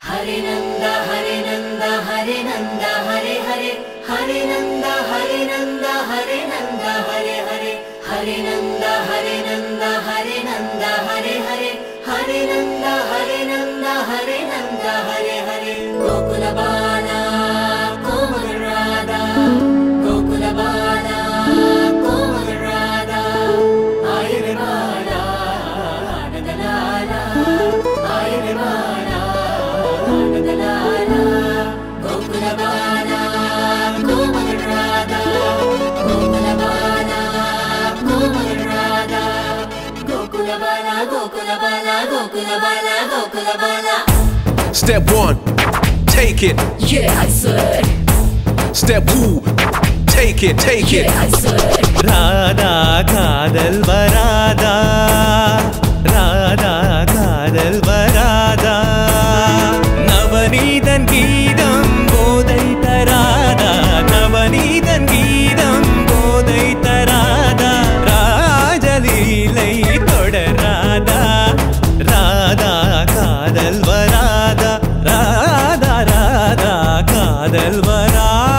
Hare Nand Hare Nand Hare Nand Hare Hare Hare Nand Hare Nand Hare Nand Hare Hare Hare Nand Hare Nand Hare Nand Hare Hare Hare Nand Hare Nand Hare Nand Hare Hare गोकुलबाला कोमलराधा गोकुलबाला कोमलराधा Ayre Bala आनन्दलाला Ayre Bala आनन्दलाला गोकुलबाला कोमलराधा गोकुलबाला कोमलराधा गोकुलबाला गोकुलबाला गोकुलबाला गोकुलबाला Step one, take it. Yeah, I said. Step two, take it, take it. Yeah, I said. Radha காதல் வராதா ராதா காதல் வராதா நவநீதன் கீதம் போதை தராதா நவநீதன் கீதம் போதை தராதா ராஜலீலை தொடராதா ராதா காதல் வராதா ராதா ராதா காதல் வராதா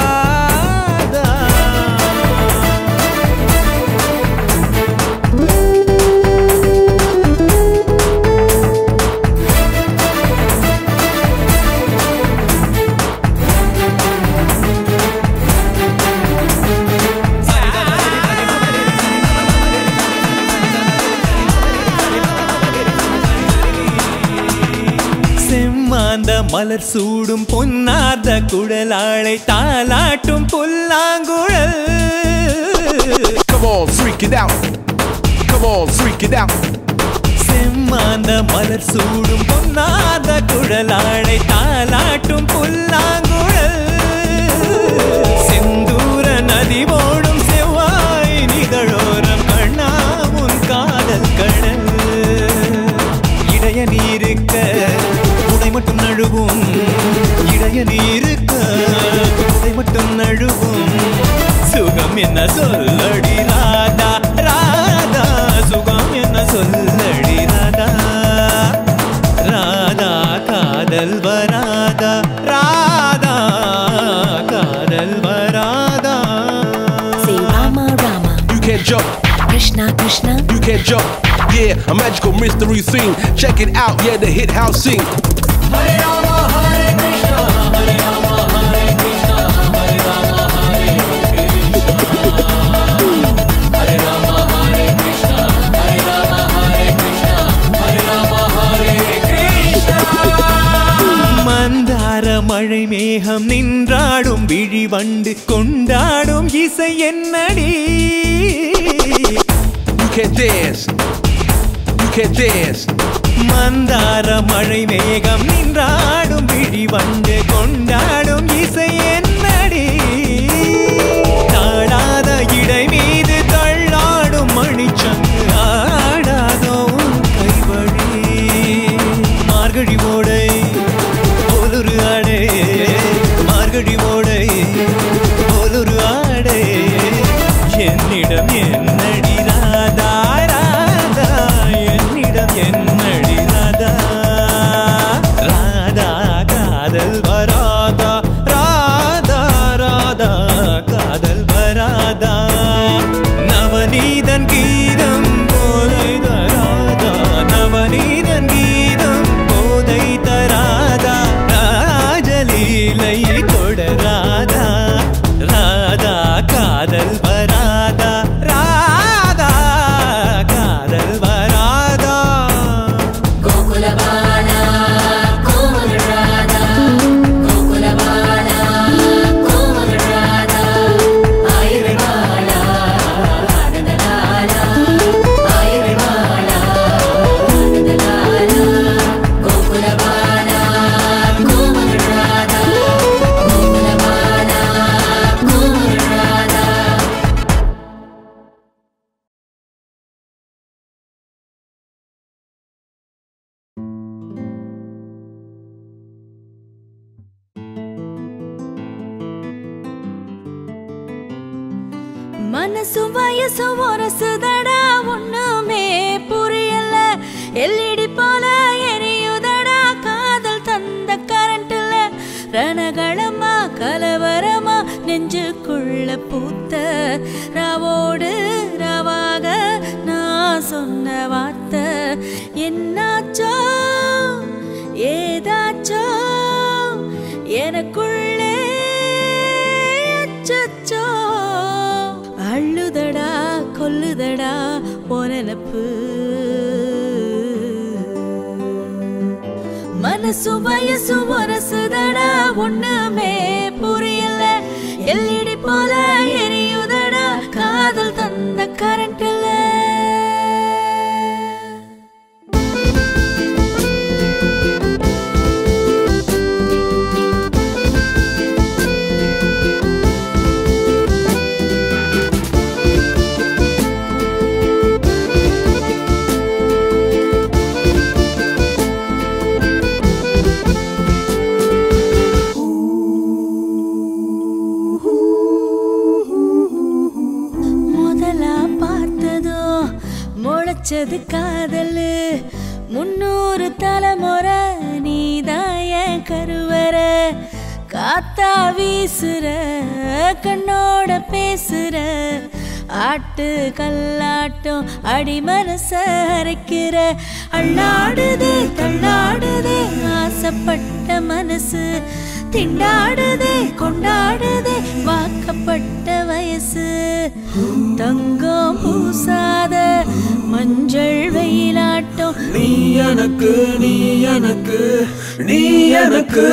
செம்மாந்த மலர் சூடும் பொன்னார்ந்த குழலாளை தாலாட்டும் புல்லாங்குழல் Come on, freak it out. Come on, freak it out. செம்மாந்த மலர் சூடும் பொன்னார்ந்த குழலாளை தாலாட்டும் புல்லாங்குழல் செந்தூர நதி ஓடும் செவ்வாய் நிகழோரம் கண்ணாமுன் காதல் கடல் இடைய நீருக்க உடை மட்டும் நழுவும் இடைய நீருக்க உடை மட்டும் நழுவும் சுகம் என்ன சொல்லடி ராதா ராதா சுகம் என்ன சொல்லடி ராதா ராதா காதல் வராதா ராதா காதல் வராதா Say Rama Rama, You can jump, Krishna Krishna, you can jump. Yeah, a magical mystery scene. Check it out, yeah, the hit house sing. மந்தார மழை மேகம் நின்றாடும் விழிவண்டு கொண்டாடும் இசை என்னடி You can dance, you can dance. மந்தார மழை மேகம் நின்றாடும் விழிவண்டு கொண்டாடும் இசை என்னடி தாடாத இடை மீது தள்ளாடும் மணிச்சங்கு ஆடாதோ உன் கைவழி மார்கழி ஓடை போலொரு ஆடை மார்கழி ஓடை போலொரு ஆடை என்னிடம் என்னடி ராதா ராதா என்னிடம் என்னடி ராதா ராதா காதல் வராதா ராதா ராதா காதல் வராதா நவநீதன் கீதம் போதை தராதா நவநீதன் கீதம் போதை தராதா ராஜலீலை தொடராதா ராதா காதல் வராதா ராதா காதல் வராதா गोकुलबाला कोमलराधा गोकुलबाला कोमलराधा आयरे बाला आनन्दलाला आयरे बाला आनन्दलाला गोकुलबाला कोमलराधा गोकुलबाला कोमलराधा மனசும் வயசும் ஒரசுதடா ஒண்ணுமே புரியல எல்இடி போல எரியுதடா காதல் தந்த கரை ரணகளமா கலவரமா நெஞ்சுக்குள்ள பூத்த ராவோடு ராவாக நான் சொன்ன வார்த்தை என்னாச்சோ ஏதாச்சோ எனக்குள்ளே அச்சச்சோ அள்ளுதடா கொல்லுதடா போனப்பு மனசு வயசு வரசுதடா ஒண்ணுமே புரியல எல்இடி போல எரியுதடா காதல் தந்த கரண்ட்ல முதலா பார்த்ததோ முளைச்சது காதலு முன்னூறு தலைமுறை நீதாய கருவற காத்தா வீசுற கண்ணோட பேசுற ஆட்டு கல்லாட்டம் அடி மனச அரைக்கிற அள்ளாடுதே தள்ளாடுதே ஆசைப்பட்ட மனசு திண்டாடுதே கொண்டாடுதே வாக்கப்பட்ட வயசு தங்கம் பூசாத மஞ்சள் வெயிலாட்டம் நீ எனக்கு நீ எனக்கு நீ எனக்கு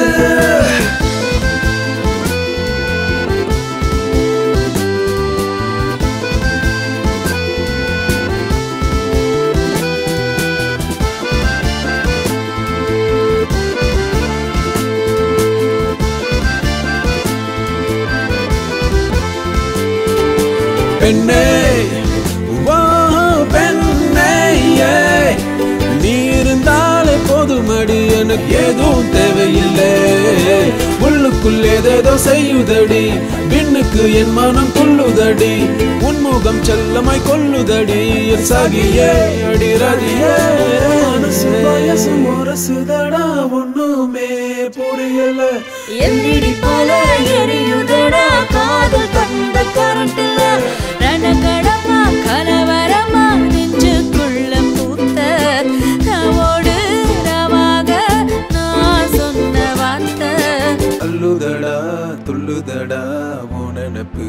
பெண்ணே வா பெண்ணே ஏய். நீ இருந்தாலே போதுமடி எனக்கு எதுவும் தேவையில்லை உள்ளுக்குள் ஏதேதோ செய்யுதடி விண்ணுக்கு என் மனம் கொள்ளுதடி உன்முகம் செல்லமாய் கொள்ளுதடி என் சகியே அடிரதியே மனசு வயசு முரசுதடா ஒண்ணுமே புரியல எல்இடி போல எரியுதடா காதல் தந்த கரண்ட்ல ரணகடமா கலவரமா நெஞ்சுக்குள்ள பூத்த ராவோடு ராவாக நான் சொன்ன வார்த்தை அல்லுதடா துள்ளுதடா உன் நினப்பு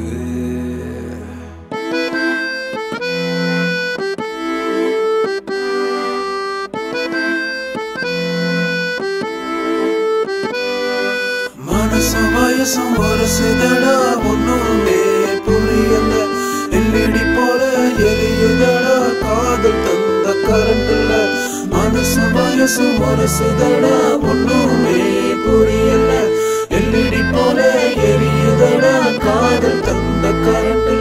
மனசும் வயசும் வருசுதடா ஒண்ணுமே புரியல எல்லடி போல எரியுதடா காதல் தந்த கரண்ட்ல மனசும் வயசும் வருசுதடா ஒண்ணுமே புரியல எல்லடி போல எரியுதடா காதல் தந்த கரண்ட்ல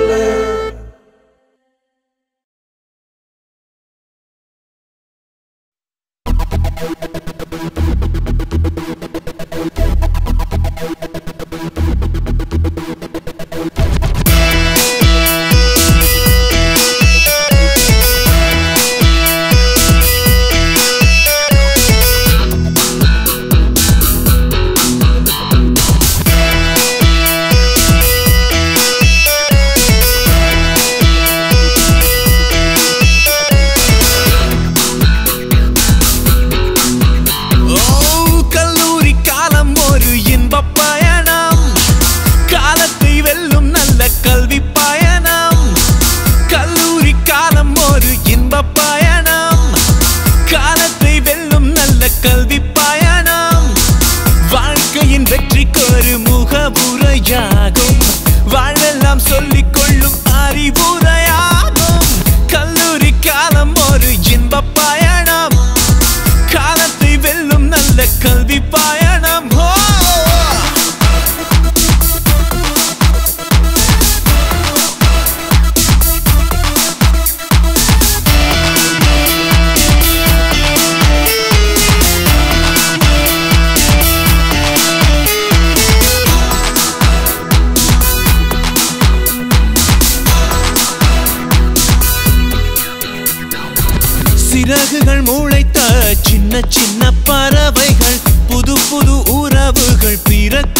ஓ கல்லூரி காலம் ஒரு இன்ப பயணம் காலத்தை வெல்லும் நல்ல கல்வி பயணம் கல்லூரி காலம் ஒரு இன்ப பயணம் காலத்தை வெல்லும் நல்ல கல்வி பயணம் வாழ்க்கையின் வெற்றிக்கு ஒரு முகவுரையாகும் வாழ்வெல்லாம் சொல்லிக் கொள்ளும் அறிவுரையாகும் கல்லூரி காலம் ஒரு இன்ப பயணம் காலத்தை வெல்லும் நல்ல கல்வி பயணம் ஓ! சிறகுகள் முளைத்த சின்ன சின்ன பறவைகள் புது புது உறவுகள் பிறக்க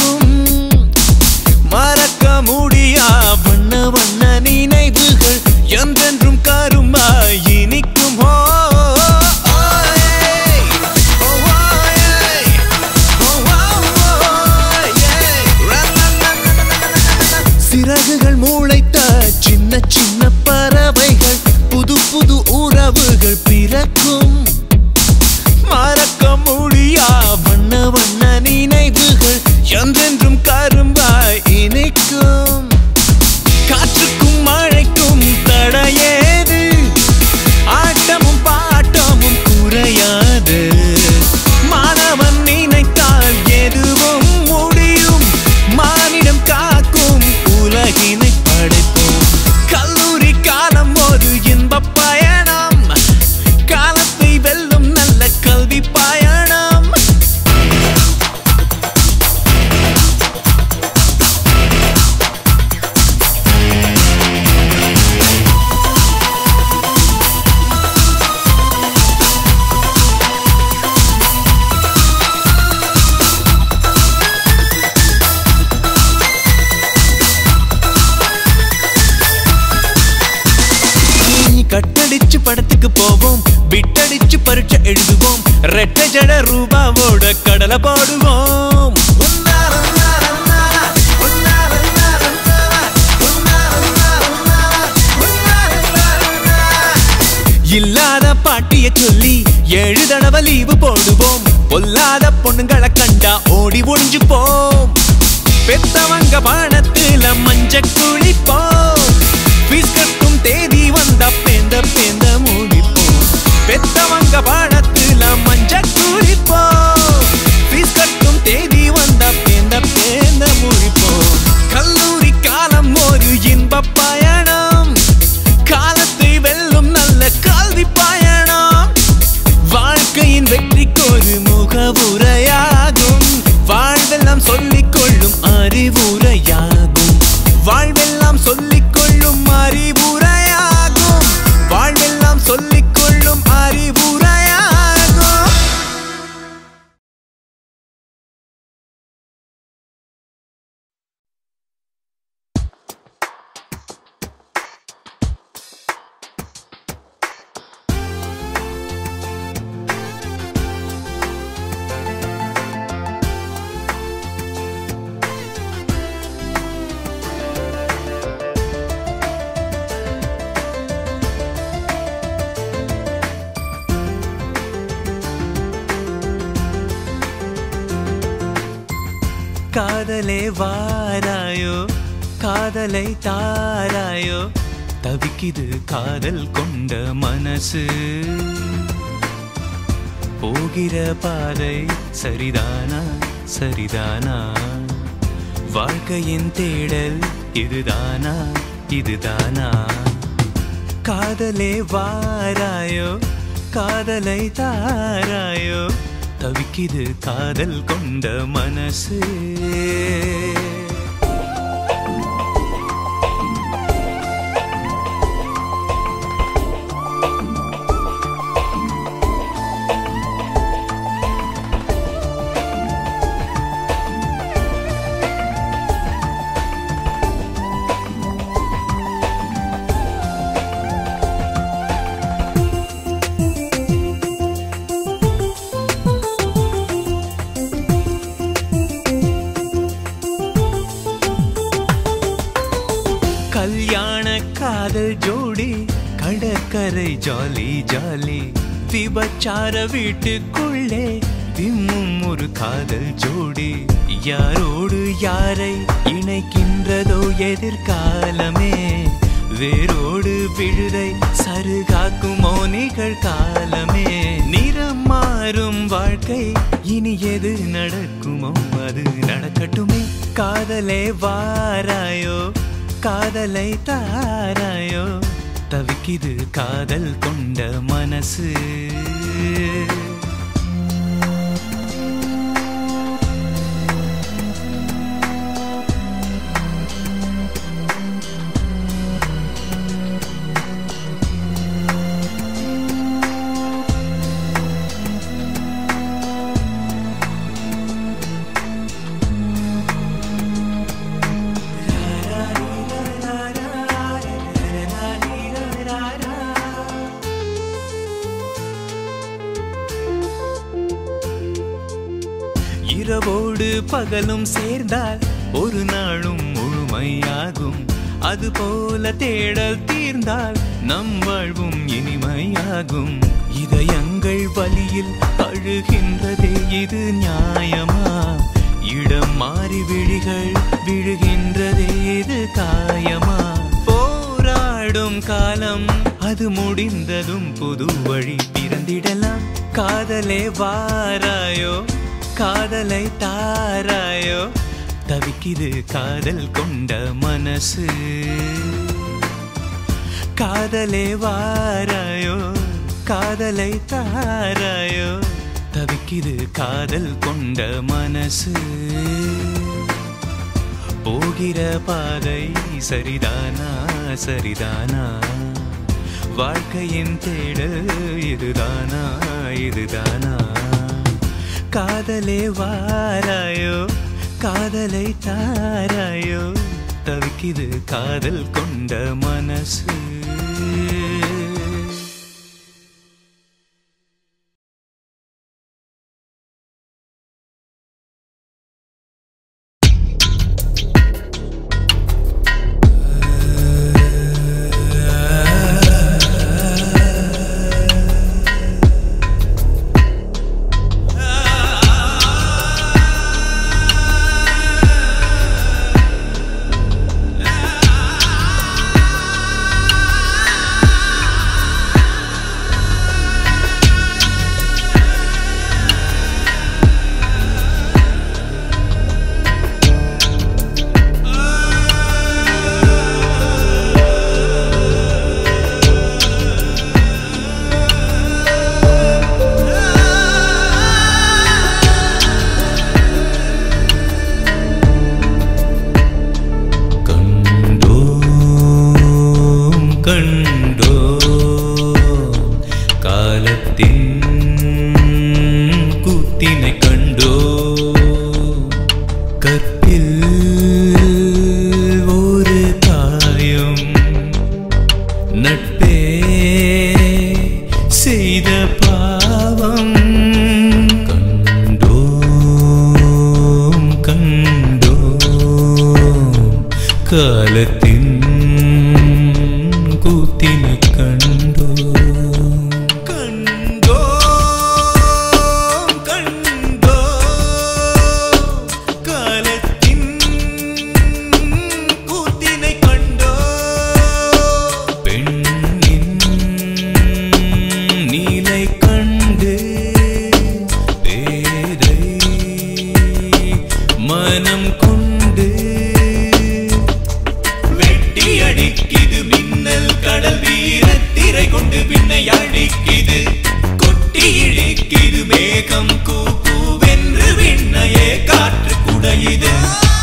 படகுக்கு போவோம் விட்டடிச்சு பரீட்சை எழுதுவோம் ரெட்டை ஜட ரூபாவோட கடலை பாடுவோம் இல்லாத பாட்டிய சொல்லி ஏழு தடவை லீவு போடுவோம் பொல்லாத பொண்ணுங்களை கண்டா ஓடி ஒளிஞ்சுப்போம் பெத்தவங்க பணத்துல மஞ்ச குளிப்போம் ஃபீஸ் கட்டும் தேதி வந்தா பேந்த பேந்த மூடிப்போம் பெத்தவங்க பணத்துல மஞ்ச குளிப்போம் ஃபீஸ் கட்டும் தேதி வந்தா பேந்த பேந்த மூடிப்போம் கல்லூரி காலம் ஒரு இன்ப பயணம் காலத்தை வெல்லும் நல்ல கல்வி பயணம் வாழ்க்கையின் வெற்றிக்கு ஒரு முகவுரையாகும் வாழ்வெல்லாம் சொல்லிக் கொள்ளும் அறிவுரையாகும் வாழ்வெல்லாம் சொல்லிக் கொள்ளும் அறிவுரையாகும் வாழ்வெல்லாம் சொல்லிக் கொள்ளும் அறிவுரையாகும் காதலே வாராயோ காதலை தாராயோ தவிக்குது காதல் கொண்ட மனசு போகிற பாதை சரிதானா சரிதானா வாழ்க்கையின் தேடல் இதுதானா இதுதானா காதலே வாராயோ காதலை தாராயோ தவிக்குது காதல் கொண்ட மனசு கல்யாண காதல் ஜோடி கடற்கரை ஜாலி ஜாலி விபச்சார வீட்டுக்குள்ளே விம்மும் ஒரு காதல் ஜோடி யாரோடு யாரை இணைக்கின்றதோ எதிர்காலமே வேரோடு விழுதை சருகாக்குமோ நிகழ்காலமே நிறம் மாறும் வாழ்க்கை இனி எது நடக்குமோ அது நடக்கட்டுமே காதலே வாராயோ காதலை தாராயோ தவிக்குது காதல் கொண்ட மனசு இரவோடு பகலும் சேர்ந்தால் ஒரு நாளும் முழுமையாகும் அதுபோல தேடல் தீர்ந்தால் நம் வாழ்வும் இனிமையாகும் இதயங்கள் வலியில் அழுகின்றதே இது நியாயமா இடம் மாறி விழிகள் விழுகின்றதே இது காயமா போராடும் காலம் அது முடிந்ததும் புது வழி பிறந்திடலாம் காதலே வாராயோ காதலை தாராயோ தவிக்குது காதல் கொண்ட மனசு காதலே வாராயோ காதலை தாராயோ தவிக்குது காதல் கொண்ட மனசு போகிற பாதை சரிதானா சரிதானா வாழ்க்கையின் தேடல் இதுதானா இதுதானா காதலே வாராயோ காதலை தாராயோ தவிக்குது காதல் கொண்ட மனசு காலத்தின் கூத்தினை கண்டோ கண்டோ கண்டோ காலத்தின் கூத்தினை கண்டோ பெண்ணின் நீலை கண்டு பேதை மனம் கொண்டு வெட்டி அடிக்குது மின்னல் கடல் வீரத்திரை கொண்டு பின்னை அடிக்குது கொட்டி இழிக்குது மேகம் கூ கூவென்று விண்ணையே காற்று குடையுது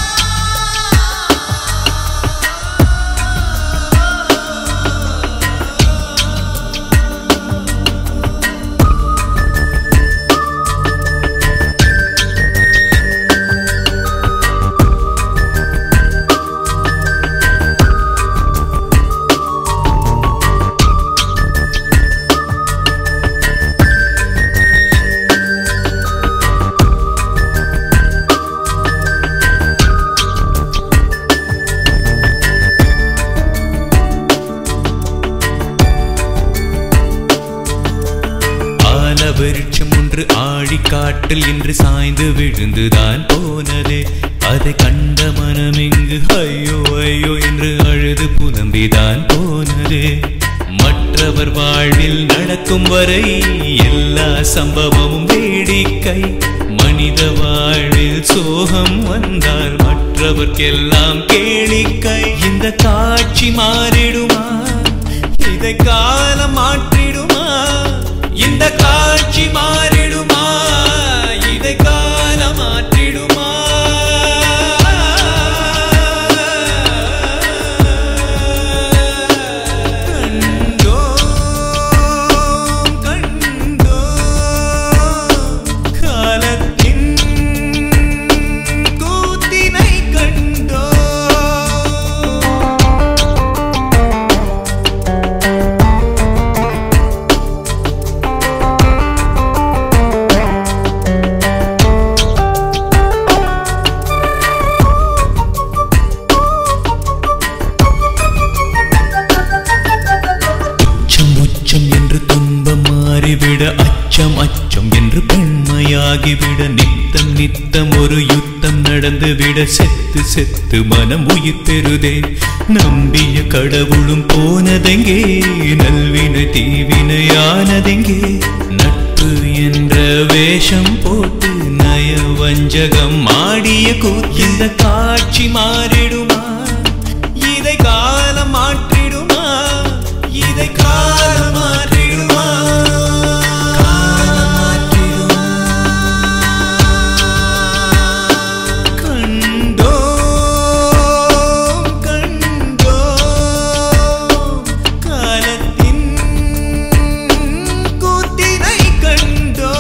ஆலவிருட்சம் ஒன்று ஆழிக்காட்டில் இன்று சாய்ந்து விழுந்துதான் போனதே அதை கண்ட மனம் இங்கு ஐயோ ஐயோ என்று அழுது புலம்பிதான் போனதே மற்றவர் வாழ்வில் நடக்கும் வரை எல்லா சம்பவமும் வேடிக்கை மனித வாழ்வில் சோகம் வந்தால் மற்றவர்க்கெல்லாம் கேளிக்கை இந்த காட்சி மாறிடுமா இதை காலம் மாற்றிடுமா இந்த காட்சி மாறிடுமா இதை காலம் மாற்றிடுமா கண்டோ கண்டோ காலத்தின் கூத்தினை கண்டோ உச்சம் உச்சம் என்று துன்பம் மாறிவிட அச்சம் அச்சம் என்று பெண்மையாகிவிட நித்தம் நித்தம் ஒரு யுத்தம் நடந்துவிட செத்து செத்து மனம் உயிர் பெறுதே நம்பிய கடவுளும் போனதெங்கே நல்வினை தீவினையானதெங்கே நட்பு என்ற வேஷம் போட்டு நய வஞ்சகம் ஆடிய கூத்து இந்த காட்சி மாறிடுமா இதை காலம் மாற்றிடுமா இதை காலம் மாற்றிடுமா காலம் மாற்றிடுமா கண்டோ கண்டோ காலத்தின் கூத்தினை கண்டோ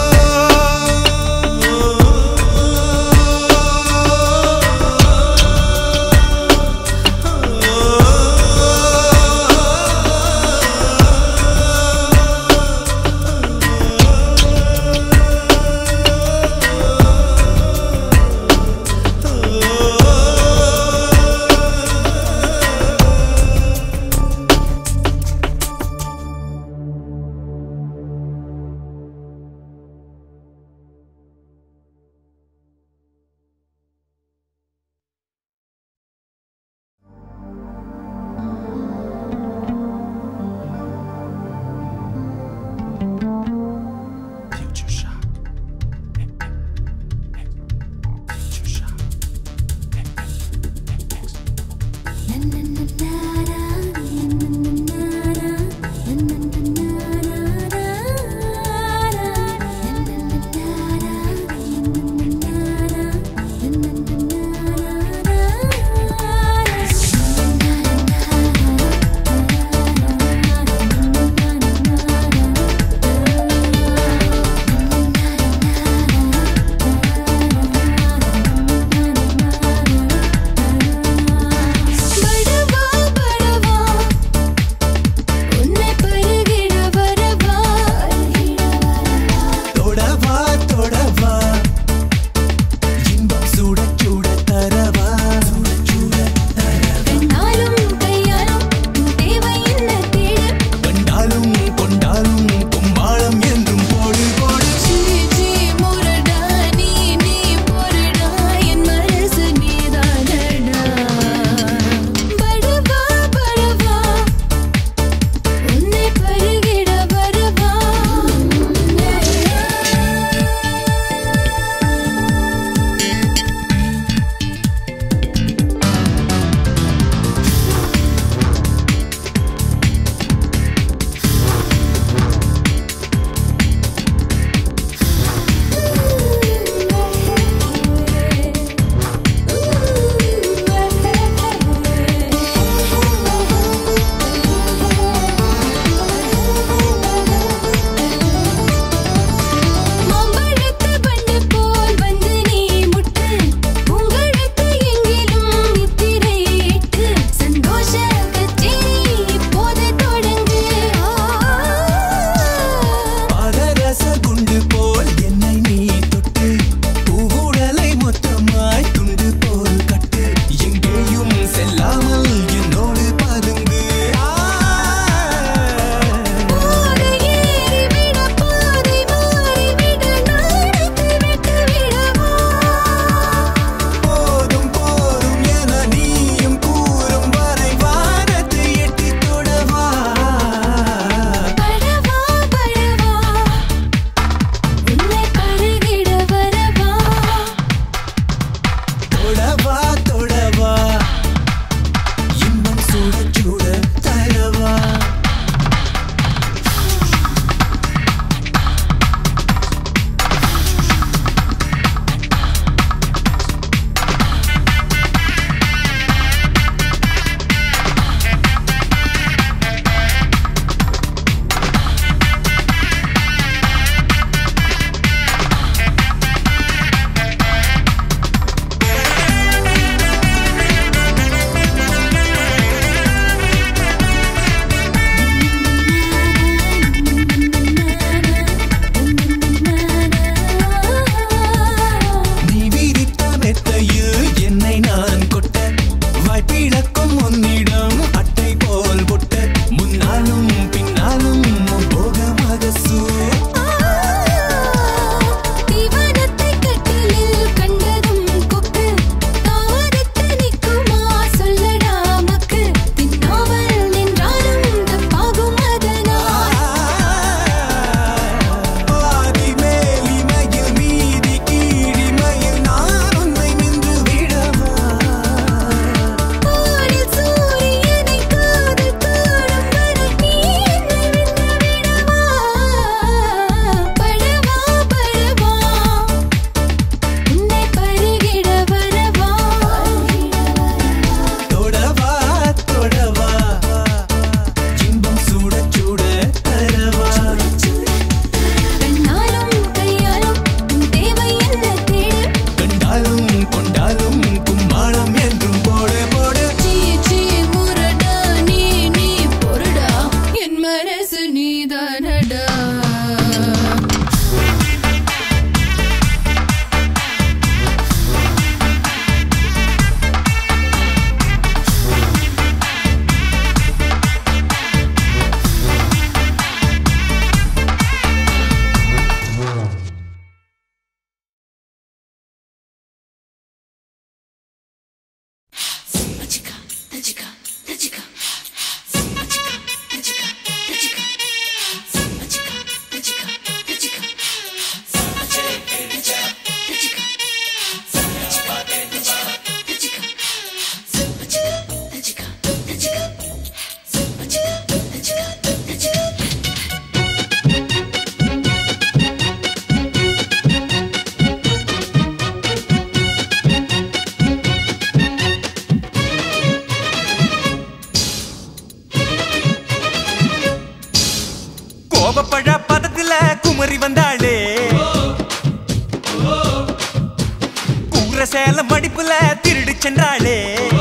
சேல மடிப்புல திருடி சென்றாளே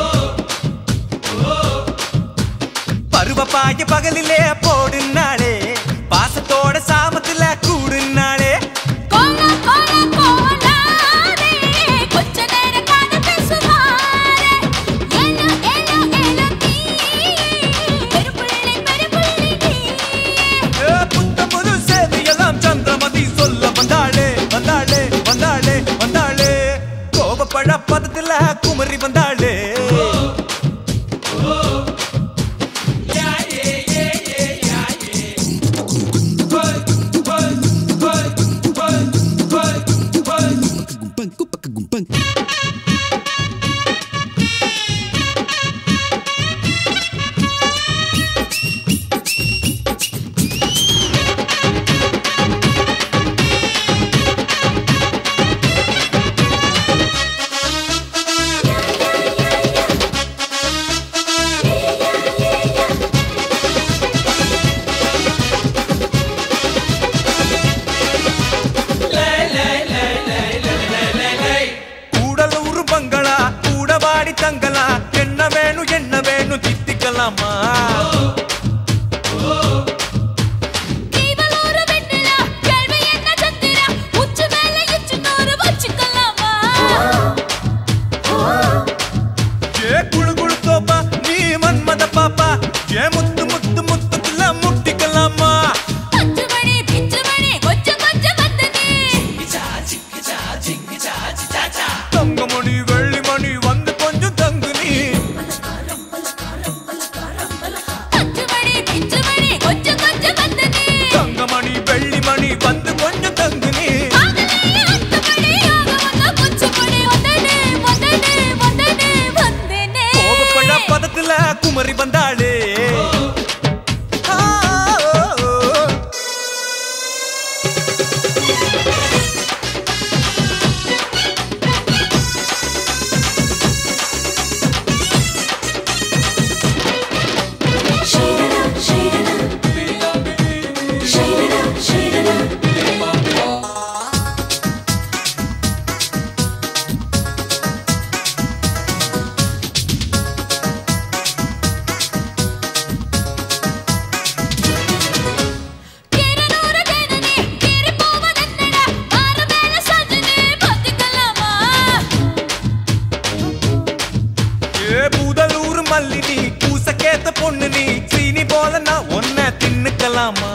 பருவ பாய பகலிலே போடுனாளே பாசத்தோட சாமத்துல கூடுனாளே கோலா கோலா கோலாதே கொஞ்ச நேரம் காது பேசுவாரே ஏலோ ஏலோ ஏலோ நீ பெருப்புள்ளை பெருப்புள்ளை நீ ஏ, புத்த புது சேதியெல்லாம் சந்திரமதி சொல்ல வந்தாளே வந்தாளே வந்தாளே வந்தாளே கோபப்பட பதத்துல குமரி வந்தாளே கூடலூரு பங்களா கூடவாடி தங்களா என்ன வேணும் என்ன வேணும் தித்திக்கலாமா தீவலூரு வெண்ணிலா கேள்வி என்ன சந்திரா உச்சி மேல இச்சு நூறு வச்சுக்கலாமா ஏ குழு குழு தோப்பா நீ மன்மத பாப்பா ஏ முத்து முத்து முத்துக்குள்ள முட்டிக்கலாமா அஞ்சு மணி பிஞ்சு மணி கொஞ்சம் கொஞ்சம் வந்து நீ தங்கமணி வெள்ளிமணி வந்து கொஞ்சம் தங்கு நீ அஞ்சு மணி பிஞ்சு மணி கொஞ்சம் கொஞ்சம் வந்து நீ தங்கமணி வெள்ளிமணி வந்து கொஞ்சம் தங்கு நீ ஆகலையே அத்து மணி ஆக வந்த குச்சி கொடி வந்தனே வந்தனே வந்தனே வந்தனே கோபப்பட பதத்துல குமரி வந்தாளே ஆ, ஓ, ஓ. கிரனூரு தேனனே கிரி போவதென்னடா மாறு மேல சஜனே பத்திக்கலாமா ஏ பூதலூர் மல்லினி பூசக்கேத்த பொண்ணு நீ சீனி போல நான் ஒன்ன தின்னுக்கலாமா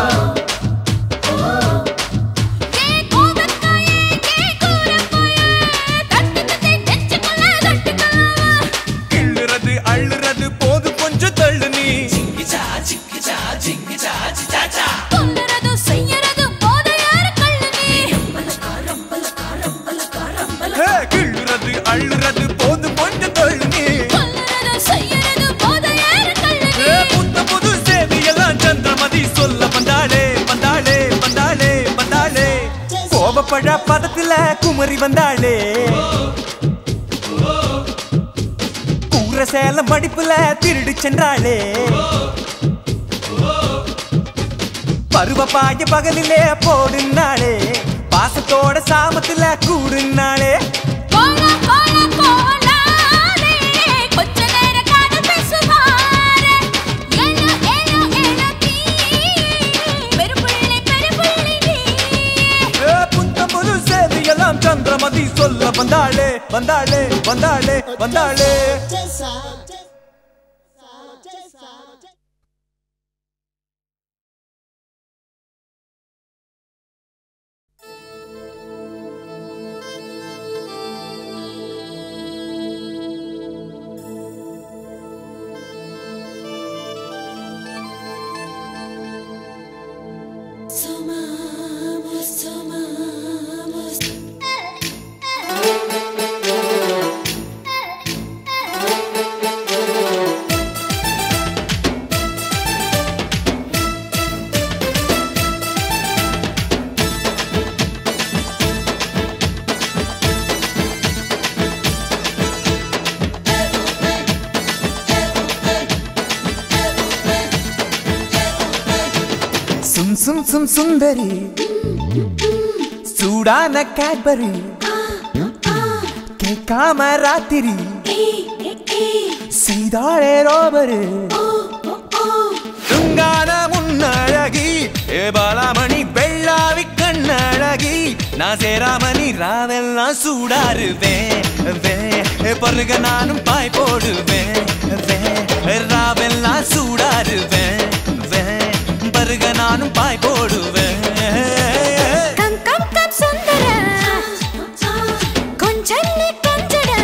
ஏ கோவக்காயே கே கூரப்பாயே தட்டு தட்டி நெஞ்சுக்குள்ள தட்டுக்கலாமா கிள்ளுறது அள்ளுறது போது கொஞ்சம் தள்ளு நீ கொல்லுறது செய்யறது போதையார கள்ளு நீ ஏ, கிள்ளுறது அள்ளுறது போது கொஞ்சம் தள்ளு நீ கொல்லுறது செய்யறது போதையார கள்ளு ஏ, நீ புத்த புது சேதியெல்லாம் சந்திரமதி சொல்ல வந்தாளே வந்தாளே வந்தாளே வந்தாளே கோபப்பட பதத்துல குமரி வந்தாளே கூற சேல மடிப்புல திருடி சென்றாளே பருவ பாய பகலிலே போடுனாளே பாசத்தோட சாமத்துல கூடுனாளே கோலா கோலா கோலாதே கொஞ்ச நேரம் காது பேசுவாரே ஏலோ ஏலோ ஏலோ நீ பெருப்புள்ளை பெருப்புள்ளை நீ ஏ, புத்த புது சேதியெல்லாம் சந்திரமதி சொல்ல வந்தாளே வந்தாளே வந்தாளே வந்தாளே சும் சும் சும் சுந்தரி சூடான கேட்பரி கேட்காம ராத்திரி செய்தாளே ரோபரு துங்கான முன்னழகி ஏ பாலாமணி வெள்ளாவி கண்ணழகி நான் சேராமணி ராவெல்லாம் சூடாருவேன் வே ஏ பருக நானும் பாய் போடுவேன் வே ராவெல்லாம் சூடாருவேன் வே பருக நானும் பாய் போடுவேன் கம் கம் கம் சுந்தர கொஞ்சம் நீ கொஞ்சடா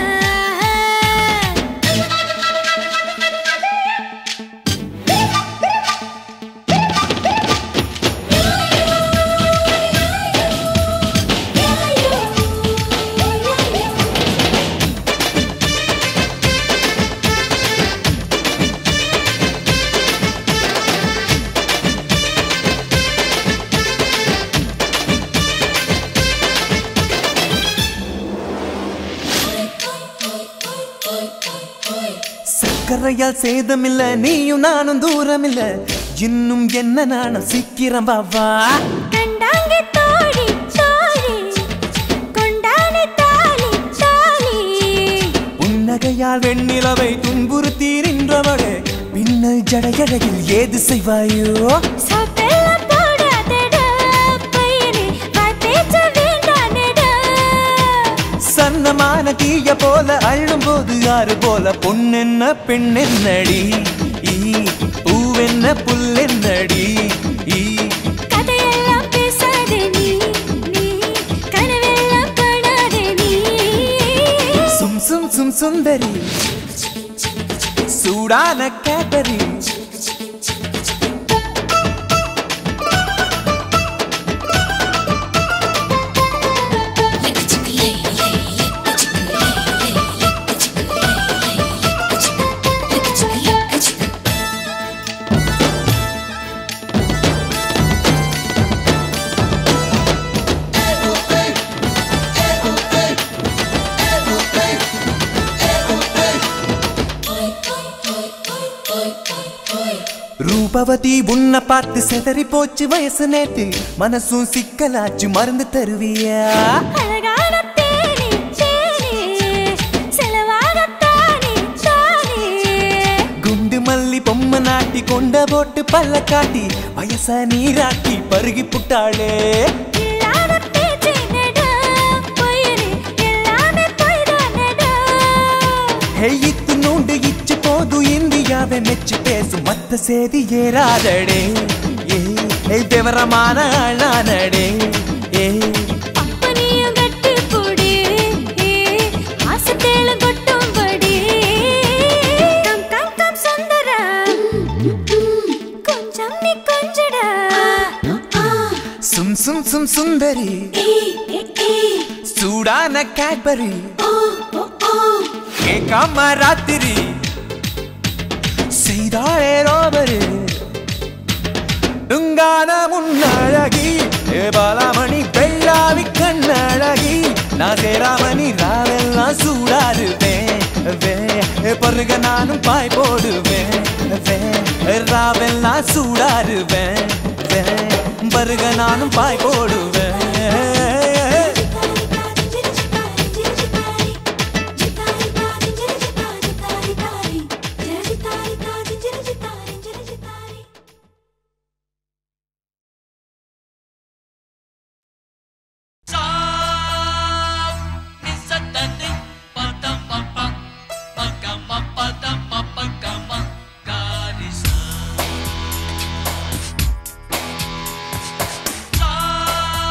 சக்கரையால் சேதமில்ல நீயும் நானும் தூரமில்ல இன்னும் என்ன நானும் சீக்கிரம் வா கண்டாங்க தோழி தோழி கொண்டானே தாலி தாலி புன்னகையால் வெண்ணிலவை துன்புறுத்தி நின்றவளே பின்னல் ஜடையழகில் ஏது செய்வாயோ சப்பெல்லாம் போடாதடா பையனே வாய் பேச்ச வேண்டானடா சன்னமான தீய போல அள்ளும் போது யாரு போல பொண்ணென்ன பெண்ணென்னடி ஈ பூவென்ன புல்லென்னடி ஈ கதையெல்லாம் பேசாதே நீ நீ கனவெல்லாம் காணாதே நீ சும் சும் சும் சுந்தரி சூடான கேட்டரி ரூபவதி உன்னை பார்த்து செதறி போச்சு வயசு நேத்து மனசும் சிக்கலாச்சு மருந்து தருவியா அழகான தேனி தேனி செலவாகத்தானே தானே குண்டு மல்லி பொம்மை நாட்டி கொண்ட போட்டு பல்ல காட்டி வயச நீராட்டி பருகி புட்டாளே இல்லாத பேச்சே நடா பொய்யனே எல்லாமே பொய்தானடா ஹெய்யித்து நூண்டு இச்சு போது இந்தியாவை மெச்சு பேசும் மத்த சேதி ஏறாதடே ஏ ஏய் விவரமான ஆளானடே ஏ அப்பனியும் கட்டி போடு ஆசத்தேளும் கொட்டும்படி கம் கம் கம் சுந்தரா கொஞ்சம் நீ கொஞ்சடா சும் சும் சும் சுந்தரி சூடான கேட்பரி கேட்காம ராத்திரி செய்தாளே ரோபரு துங்கான முன்னழகி ஏ பாலாமணி வெள்ளாவி கண்ணழகி நான் சேராமணி ராவெல்லாம் சூடாருவேன் வே ஏ பருக நானும் பாய் போடுவேன் வே ராவெல்லாம் சூடாருவேன் வே பருக நானும் பாய் போடுவேன் Sa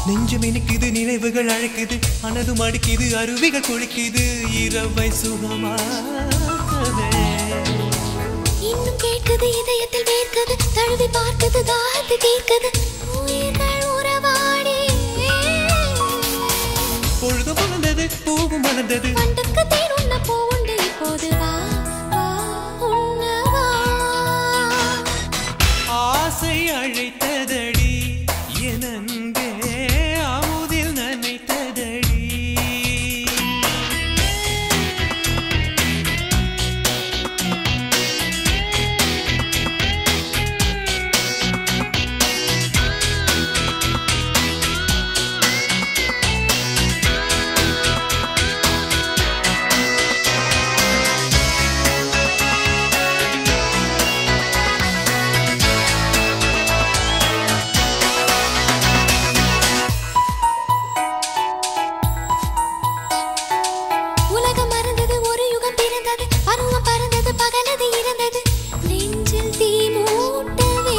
நெஞ்சு மினுக்குது நினைவுகள் அழைக்குது அனதும் அடிக்குது அருவிகள் குளிக்குது இரவை சுகமாகவே இன்னும் கேட்குது இதயத்தில் வேர்க்குது தழுவி பார்க்குது தாகத்தை தீர்க்குது உயிர்கள் உறவாடி பொழுது மலர்ந்தது பூவும் மலர்ந்தது பண்டுக்கு தேன் உண்ண போண்டு இப்போது வா வா உண்ணவா ஆசை அழைத்ததடி என் அன்பே அமுதில் நனைத்ததடி உலகம் மறந்தது ஒரு யுகம் பிறந்தது பருவம் பறந்தது பகலது இறந்தது நெஞ்சில் தீ மூட்டவே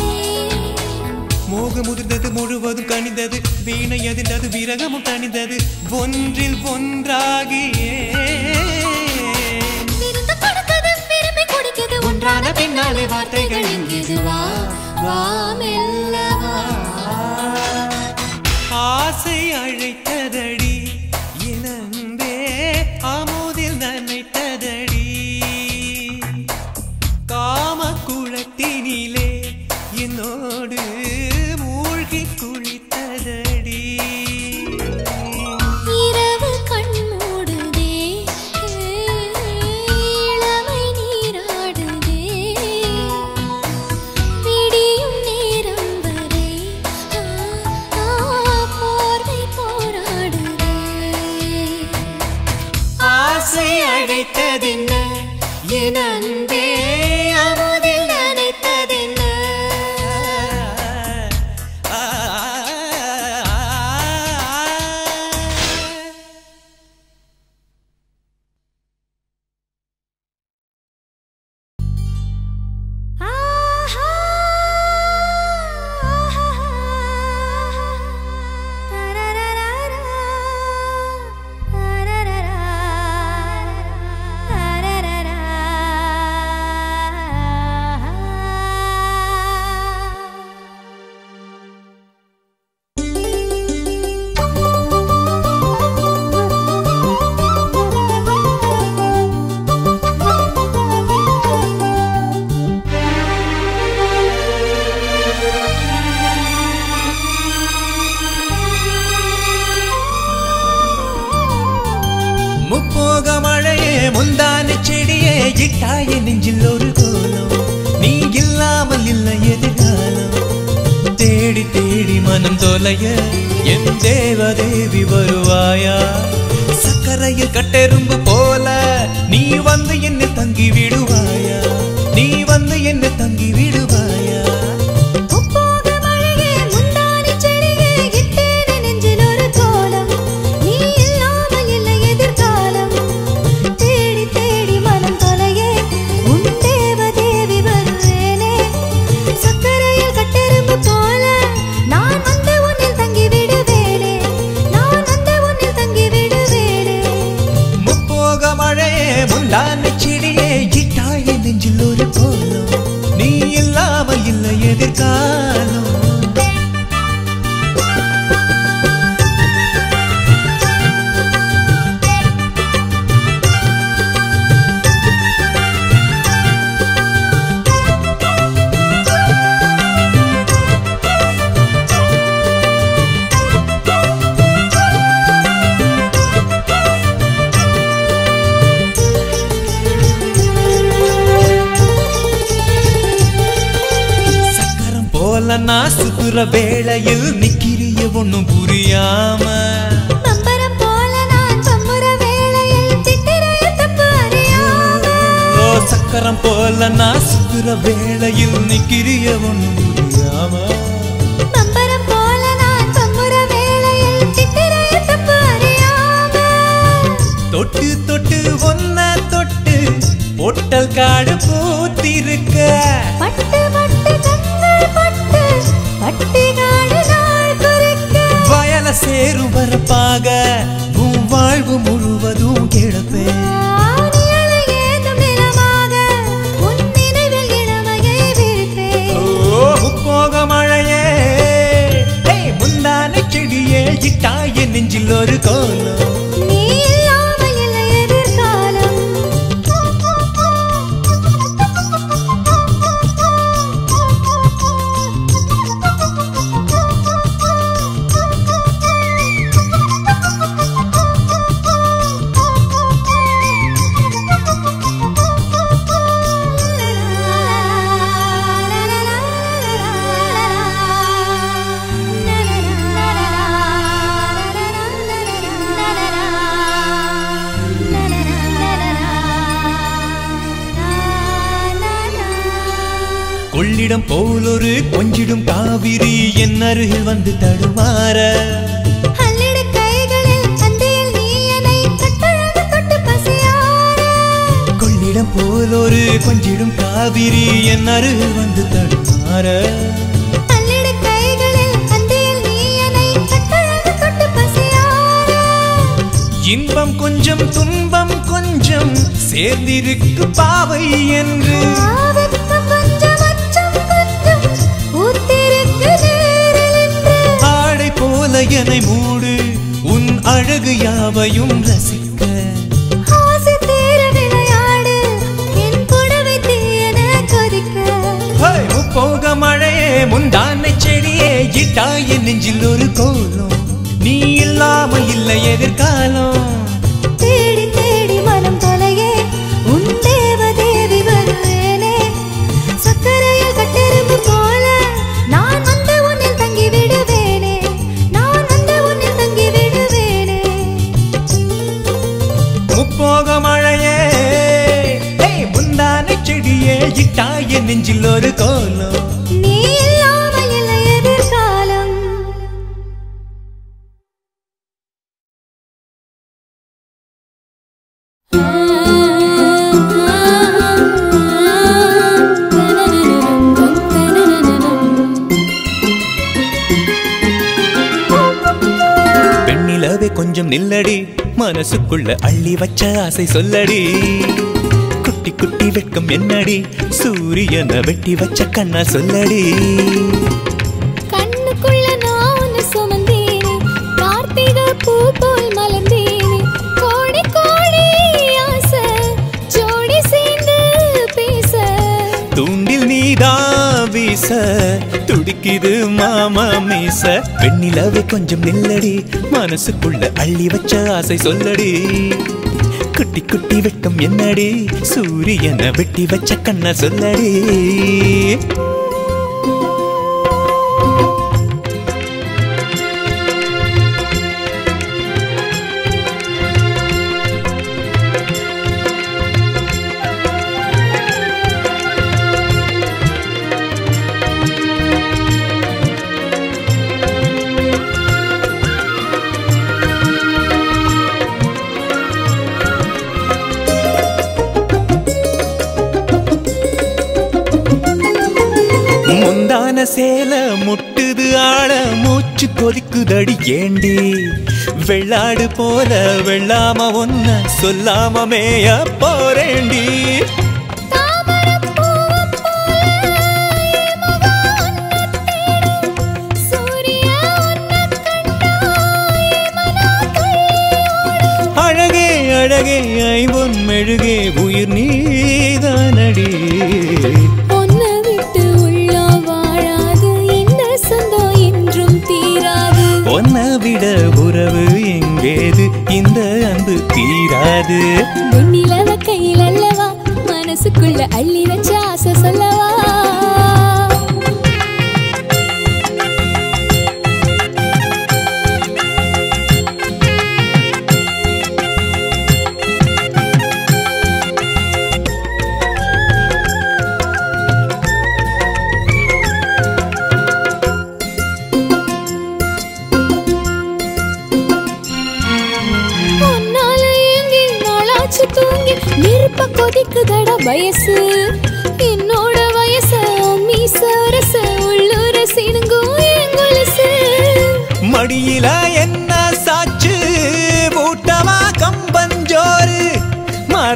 மோகம் முதிர்ந்தது முழுவதும் கனிந்தது வீணை அதிர்ந்தது விரகமும் தணிந்தது ஒன்றில் ஒன்றாகியே விருந்து கொடுத்தது விரும்பி குடிக்குது ஒன்றான பின்னாலே வார்த்தைகள் இங்கிது வா வா மெல்ல வா ஆசை அழைத்ததடி என் அன்பே அமுதில் நனைத்ததடி காம குளத்தினிலே என்னோடு மூழ்கி குளித்ததடி இரவு கண் மூடுதே இளமை நீராடுதே விடியும் நேரம் வரை ஆ, ஆ, போர்வை போராடுதே ஆசை அழைத்ததென்ன என் அன்பே அமுதில் நனைத்ததென்ன ஆ, ஆ, ஆ. ஆஹா தரரரரா தரரரா தரரரா முப்போக மழையே முந்தான செடியே இட்டாய நெஞ்சில் ஒரு கோலம் நீ இல்லாமல் இல்லை எதிர்காலம் தேடி தேடி மனம் தொலைய என் தேவதேவி வருவாயா சக்கரையில் கட்டெரும்பு போல நீ வந்து என்ன தங்கி விடுவாயா நீ வந்து என்ன தங்கி விடுவாயா முப்போக மழையே முந்தானி செடியே இட்டேன நெஞ்சில் ஒரு கோலம் நீ இல்லாமல் இல்லை எதிர்காலம் தேடி தேடி மனம் தொலையே உன் தேவதேவி வருவேனே சக்கரையில் கட்டெரும்பு போல நான் வந்து உன்னில் தங்கி விடுவேனே நான் வந்து உன்னில் தங்கி விடுவேனே முப்போக மழையே முந்தான செடியே இட்டாய நெஞ்சில் ஒரு கோலம் நீ இல்லாமல் இல்லை எதிர்காலம் சக்கரம் போல நான் சுத்துற வேளையில் நிக்கிறிய ஒண்ணும் புரியாம நம்பரம் போல நான் பம்புற வேளையில் சித்திரையில் தப்பு அறியாம ஓ சக்கரம் போல நான் சுத்துற வேளையில் நிக்கிறிய ஒண்ணும் புரியாம நம்பரம் போல நான் பம்புற வேளையில் சித்திரையில் தப்பு அறியாம தொட்டு தொட்டு ஒன்ன தொட்டு பொட்டல் காடு பூத்திருக்க பட்டு பட்டு கண்கள் பட்டு பட்டிகாடு நாள் குறிக்க வா நெருப்பாக உன் வாழ்வு முழுவதும் கிடப்பேன் ஆணியலை ஏந்தும் நிலமாக உன் நினைவில் இளமையை விரிப்பேன் போக மழையே ஏய், முந்தானை செடியே இட்டாய நெஞ்சில் ஒரு கோலம் நீ இல்லாமல் இல்லை எதிர்காலம் கொள்ளிடம் போலொரு கொஞ்சிடும் காவிரி என் அருகில் வந்து தடுமாற அல்லிடு கைகளில் அந்தையில் நீ என்னை தொட்டழகு தொட்டு பசியார கொள்ளிடம் போலொரு கொஞ்சிடும் காவிரி என் அருகில் வந்து தடுமாற அல்லிடு கைகளில் அந்தையில் நீ என்னை தொட்டழகு தொட்டு பசியார இன்பம் கொஞ்சம் துன்பம் கொஞ்சம் சேர்ந்திருக்கு பாவை என்று ஆவுக்கு கொஞ்சம் அச்சம் கொஞ்சம் ஊத்திருக்கு நேரில் என்று ஆடை போல என்னை மூடு உன் அழகு யாவையும் ரசிக்க ஆசை தீர விளையாடு என் புடவை தீயன கொதிக்க ஹே, முப்போக மழையே முந்தானை செடியே இட்டாய நெஞ்சில் ஒரு கோலம் நீ இல்லாம இல்லை எதிர்காலம் தேடி தேடி மனம் தொலையே உன் தேவதேவி வருவேனே சக்கரையில் கட்டெரும்பு போல நான் வந்து உன்னில் தங்கி விடுவேனே நான் வந்து உன்னில் தங்கி விடுவேனே முப்போக மழையே ஹே, முந்தானை செடியே இட்டாய நெஞ்சில் ஒரு கோலம் நீ இல்லாமல் இல்லை எதிர்காலம் பெண்ணிலவே கொஞ்சம் நில்லடி மனசுக்குள்ள அள்ளி வச்ச ஆசை சொல்லடி குட்டி குட்டி வெட்கம் என்னடி சூரியனை வெட்டி வச்ச கண்ணா சொல்லடி கண்ணுக்குள்ள நான் உன்னை சுமந்தேனே கார்த்திகை பூ போல் மலர்ந்தேனே கோடி கோடி ஆசை ஜோடி சேர்ந்து பேச தூண்டில் நீதான் வீச துடிக்குது மாமா மீச பெண்ணிலவே கொஞ்சம் நில்லடி மனசுக்குள்ள அள்ளி வச்ச ஆசை சொல்லடி குட்டி குட்டி வெட்கம் என்னடி சூரியனை வெட்டி வச்ச கண்ணா சொல்லடி முந்தான சேல முட்டுது ஆள மூச்சு கொதிக்குதடி ஏண்டி வெள்ளாடு போல வெள்ளாம ஒன்ன சொல்லாம மேய போறேண்டி தாமரைப் பூவைப் போல என் முகம் உன்னைத் தேடும். சூரியா உன்னைக் கண்டா என் மனம் துள்ளியோடும். அழகே அழகே ஐம்பொன் மெழுகே உயிர் நீதானடி உன்னை விட்டு உள்ளம் வாழாது இந்த சொந்தம் என்றும் தீராது ஒன்ன விட உறவு எங்கேது இந்த அன்பு தீராது வெண்ணிலவ கையில் அல்லவா மனசுக்குள்ள அள்ளி வச்ச ஆசை சொல்லவா உன்னால ஏங்கி நாளாச்சு தூங்கி நெருப்ப கொதிக்குதடா வயசு என்னோட வயசு மீச அரச உள்ளூர சினுங்கும் என் கொலுசு மடியில என்ன சாட்சி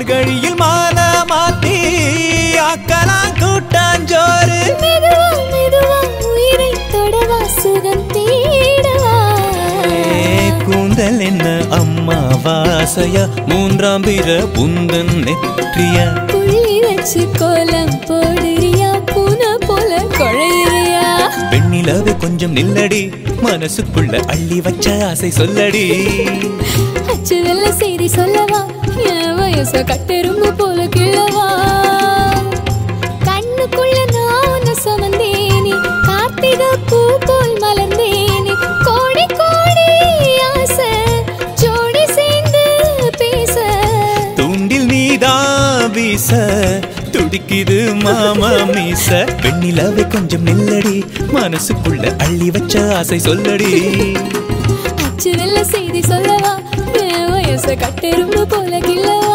மார்கழியில் மாலை மாத்தி ஆக்கலாம் கூட்டாஞ்சோறு மெதுவா மெதுவா உயிரை தொடவா சுகம் தேடவா ஏ, கூந்தல் என்ன அம்மா வாசையா மூன்றாம் பிற புந்தன் நெற்றியா புள்ளி வச்சு கோலம் போடுறியா பூனை போல குழையிறியா வெண்ணிலவு கொஞ்சம் நில்லடி மனசுக்குள்ள அள்ளி வச்ச ஆசை சொல்லடி அச்சு வெள்ள செய்தி சொல்லவா என் வயச கட்டெரும்பு போல கிழவா கண்ணுக்குள்ள நான் உன்னை சுமந்தேனே கார்த்திகை பூ போல் மலர்ந்தேனே கோடி கோடி ஆசை ஜோடி சேர்ந்து பேச தூண்டில் நீதான் வீச துடிக்குது மாமா மீச வெண்ணிலவு கொஞ்சம் நில்லடி மனசுக்குள்ள அள்ளி வச்ச ஆசை சொல்லடி அச்சு வெள்ள செய்தி சொல்லவா என் வயச கட்டெரும்பு போல கிழவா